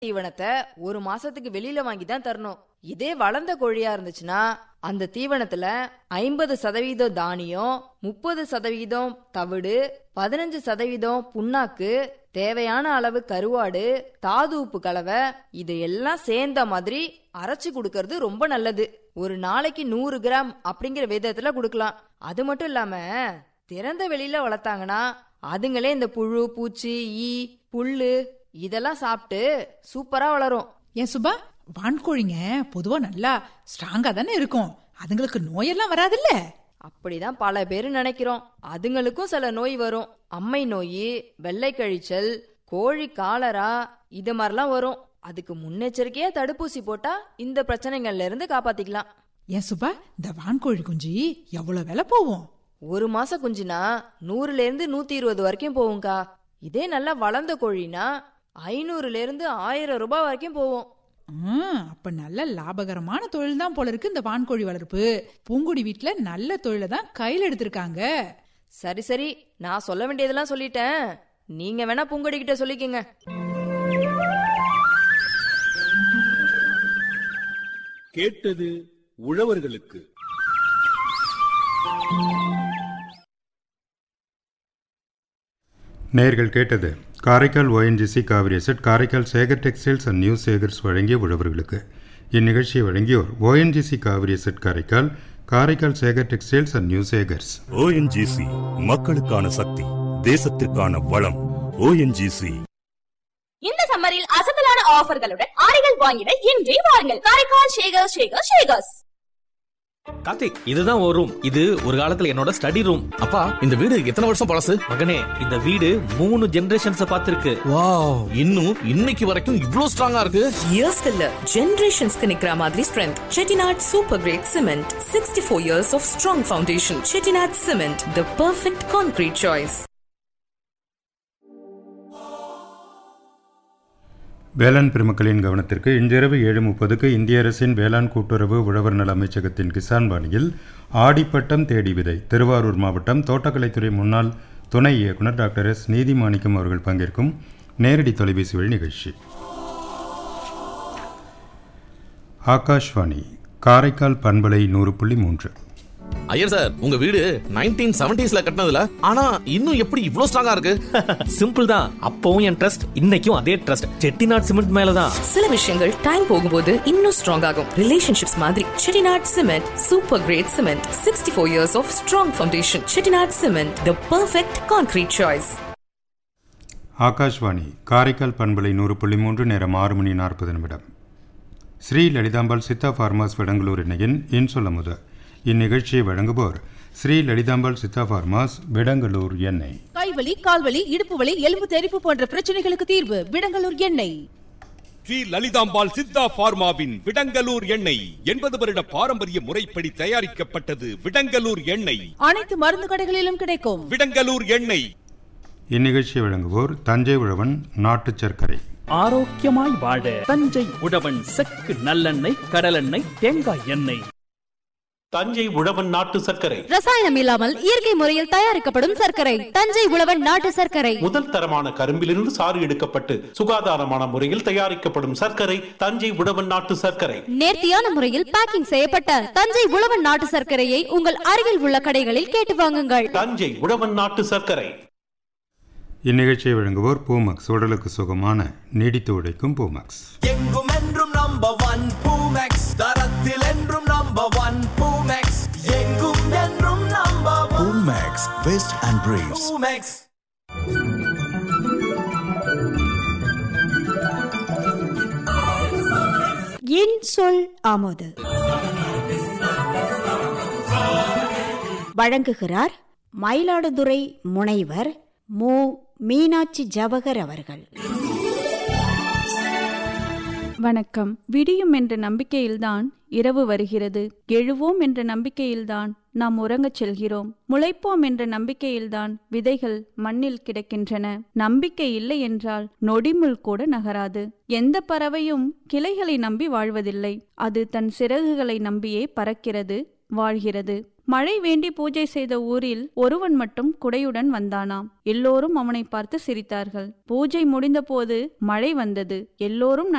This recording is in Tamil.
தீவனத்தை ஒரு மாசத்துக்கு வெளியில வாங்கி தான் தரணும் இதே வளர்ந்த கோழியா இருந்துச்சுன்னா அந்த தீவனத்துல ஐம்பது சதவீதம் தானியம் முப்பது சதவீதம் தவிடு பதினஞ்சு சதவீதம் புண்ணாக்கு தேவையான அளவு கருவாடு தாது உப்பு கலவை இது எல்லாம் சேர்ந்த மாதிரி அரைச்சு கொடுக்கறது ரொம்ப நல்லது ஒரு நாளைக்கு நூறு கிராம் அப்படிங்கிற விதத்துல கொடுக்கலாம் அது மட்டும் இல்லாம திறந்த வெளியில வளர்த்தாங்கன்னா அதுங்களே இந்த புழு பூச்சி ஈ புல்லு இதெல்லாம் சாப்பிட்டு சூப்பரா வளரும் ஏன் சுபா வான்கோழிங்க பொதுவா நல்லா ஸ்ட்ராங்கா தானே இருக்கும் அதுங்களுக்கு நோயெல்லாம் வராதுல்ல அப்படிதான் பல பேர் நினைக்கிறோம் அதுங்களுக்கும் சில நோய் வரும் அம்மை நோய் வெள்ளை கழிச்சல் கோழி காலரா இது மாதிரிலாம் வரும் அதுக்கு முன்னெச்சரிக்கையா தடுப்பூசி போட்டா இந்த பிரச்சனைகள்ல இருந்து காப்பாத்திக்கலாம் ஏன் சுபா இந்த வான்கோழி குஞ்சு எவ்வளவு விலை போகும் ஒரு மாசம் குஞ்சுனா நூறுல இருந்து நூத்தி இருபது வரைக்கும் போகும்க்கா இதே நல்லா வளர்ந்த கோழினா ஐநூறுல இருந்து ஆயிரம் ரூபாய் வரைக்கும் போகும் ம், அப்ப நல்ல லாபகரமான தொழில் தான் போல இருக்கு இந்த வான்கோழி வளர்ப்பு பூங்குடி வீட்ல நல்ல தொழிலை தான் கையில் எடுத்திருக்காங்க சரி சரி நான் சொல்ல வேண்டியதெல்லாம் சொல்லிட்டேன் நீங்க வேணா பூங்கொடி கிட்ட சொல்லிக்கங்க கேட்டது உழவர்களுக்கு நேர்கள் கேட்டது Karaikal ONGC Cauvery asset Karaikal Sekar textiles and new Sekar's வழங்கிய உழவர்களுக்கு இந்நிகழ்ச்சியை வழங்கியோர் ONGC Cauvery asset Karaikal Karaikal Sekar textiles and new Sekar's ONGC மக்களுக்கான சக்தி தேசத்திற்கான வளம் ஓஎன்ஜிசி இந்த சம்மரில் அசத்தலான ஆஃபர்களுடன் ஆடைகள் வாங்கிட இன்றே வாருங்கள் காரைக்கால் ஷேகர் ஷேகர் ஷேகர்ஸ் கார்த்திக் இதுதான் ஒரு ரூம் இது ஒரு காலத்துல என்னோட ஸ்டடி ரூம் அப்பா இந்த வீடு எத்தனை வருஷம் பழசு மகனே இந்த வீடு மூணு ஜெனரேஷன்ஸ் பார்த்திருக்கு வாவ் இன்னும் இன்னைக்கு வரைக்கும் இவ்ளோ ஸ்ட்ராங்கா இருக்கு இயர்ஸ்க்கு இல்ல ஜெனரேஷன்ஸ்க்கு நிக்கிற மாதிரி strength Chettinad super grade cement sixty four years of strong foundation Chettinad cement the perfect concrete choice வேளாண் பெருமக்களின் கவனத்திற்கு இன்றிரவு ஏழு முப்பதுக்கு இந்திய அரசின் வேளாண் கூட்டுறவு உழவர் நல அமைச்சகத்தின் கிசான் வாணியில் ஆடிப்பட்டம் தேடி விதை திருவாரூர் மாவட்டம் தோட்டக்கலைத்துறை முன்னாள் துணை இயக்குனர் டாக்டர் எஸ் நீதிமாணிக்கம் அவர்கள் பங்கேற்கும் நேரடி தொலைபேசி வழி நிகழ்ச்சி ஆகாஷ்வாணி காரைக்கால் பண்பலை நூறு புள்ளி மூன்று ஐயர் சார் உங்க வீடு நைன்டீன் செவன்டிஸ்ல கட்டினதுல ஆனா இன்னும் எப்படி இவ்ளோ ஸ்ட்ராங்கா இருக்கு சிம்பிள் தான் அப்பவும் என் ட்ரஸ்ட் இன்னைக்கும் அதே ட்ரஸ்ட் செட்டிநாட் சிமெண்ட் மேலதான் சில விஷயங்கள் டைம் போகும்போது இன்னும் ஸ்ட்ராங் ஆகும் ரிலேஷன்ஷிப்ஸ் மாதிரி Chettinad cement super grade cement sixty four years of strong foundation Chettinad cement the perfect concrete choice Akashvani Karaikal பண்பலை நூறு புள்ளி மூன்று நேரம் ஆறு மணி நாற்பது நிமிடம் ஸ்ரீ லலிதாம்பாள் சித்தா ஃபார்மாஸ் விடங்களூர் இணையின் இன்சொல்லமுத இந்நிகழ்ச்சியை வழங்குவோர் ஸ்ரீ லலிதாம்பாள் சித்தா ஃபார்மாஸ் விடங்களூர் எண்ணெய் கைவலி கால்வலி இடுப்பு வலி எலும்பு தெறிப்பு போன்ற பிரச்சனைகளுக்கு தீர்வு விடங்கலூர் எண்ணெய் ஸ்ரீ லலிதாம்பாள் சித்தா பார்மாவின் விடங்கலூர் எண்ணெய் எண்பது வருட பாரம்பரிய முறைப்படி தயாரிக்கப்பட்டது விடங்கலூர் எண்ணெய் அனைத்து மருந்து கடைகளிலும் கிடைக்கும் விடங்கலூர் எண்ணெய் இந்நிகழ்ச்சியை வழங்குவோர் தஞ்சை உழவன் நாட்டு சர்க்கரை ஆரோக்கியமாய் வாழ தஞ்சை உழவன் செக்கு நல்லெண்ணெய் கடலெண்ணெய் தேங்காய் எண்ணெய் தஞ்சை உழவன் நாட்டு சர்க்கரை ரசாயனம் இல்லாமல் இயற்கை முறையில் தயாரிக்கப்படும் சர்க்கரை தஞ்சை உழவன் நாட்டு சர்க்கரை முதல் தரமான கரும்பிலிருந்து சாறு எடுக்கப்பட்டு சுகாதாரமான முறையில் தயாரிக்கப்படும் சர்க்கரை தஞ்சை உழவன் நாட்டு சர்க்கரை நேர்த்தியான முறையில் பேக்கிங் செய்யப்பட்ட தஞ்சை உழவன் நாட்டு சர்க்கரையை உங்கள் அருகில் உள்ள கடைகளில் கேட்டு வாங்குங்கள் தஞ்சை உழவன் நாட்டு சர்க்கரை இந்நிகழ்ச்சியை வழங்குவோர் பூமக்ஸ் உடலுக்கு சுகமான நீடித்து உழைக்கும் பூமக்ஸ் எங்கும் என்றும் நம்பர் ஒன் பூமெக்ஸ் தரத்தில் என்றும் நம்பர் ஒன் பூமெக்ஸ் எங்கும் என்றும் number one Max, Vest and Briefs. Poomex என் சொல் ஆமோது வழங்குகிறார் மயிலாடுதுறை முனைவர் மு மீனாட்சி ஜவஹர் அவர்கள் வணக்கம் விடியும் என்ற நம்பிக்கையில்தான் இரவு வருகிறது எழுவோம் என்ற நம்பிக்கையில்தான் நாம் உறங்கச் செல்கிறோம் முளைப்போம் என்ற நம்பிக்கையில்தான் விதைகள் மண்ணில் கிடக்கின்றன நம்பிக்கை இல்லை என்றால் நொடிமுள் கூட நகராது எந்த பறவையும் கிளைகளை நம்பி வாழ்வதில்லை அது தன் சிறகுகளை நம்பியே பறக்கிறது வாழ்கிறது மழை வேண்டி பூஜை செய்த ஊரில் ஒருவன் மட்டும் குடையுடன் வந்தானாம் எல்லோரும் அவனை பார்த்து சிரித்தார்கள் பூஜை முடிந்தபோது மழை வந்தது எல்லோரும்